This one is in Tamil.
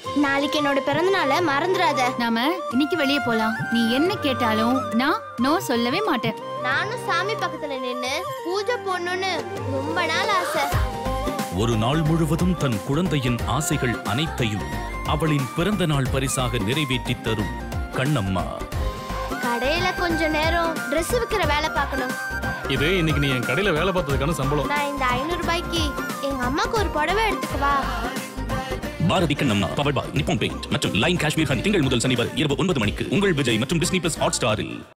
நாளைக்கு என்னோட பிறந்த நாளை மறந்துடாத நாம இன்னைக்கு வெளியே போலாம் நீ என்ன கேட்டாலும் நான் நோ சொல்லவே மாட்டேன் நானும் சாமி பக்கத்துல நின்னு பூஜை போடணும்னு ரொம்ப நாள் ஆசை ஒரு நாள் முழுவதும் தன் குழந்தையின் ஆசைகள் அனைத்தையும் அவளின் பிறந்த நாள் பரிசாக நிறைவேற்றி தரும் கண்ணம்மா கடையில கொஞ்ச நேரம் Dress விக்கிற வேலை பார்க்கணும் இது இன்னைக்கு நீ என் கடையில வேலை பார்த்ததுக்கான சம்பளம் நான் இந்த ஐநூறு ரூபாய்க்கு எங்க அம்மாக்கு ஒரு புடவை எடுத்துக்கவா Bharathi Kannamma powered by Nippon paint மற்றும் லைன் காஷ்மீர் ஹனி திங்கள் முதல் சனி வரை இரவு ஒன்பது மணிக்கு உங்கள் விஜய் மற்றும் டிஸ்னி பிளஸ் ஹாட் ஸ்டாரில்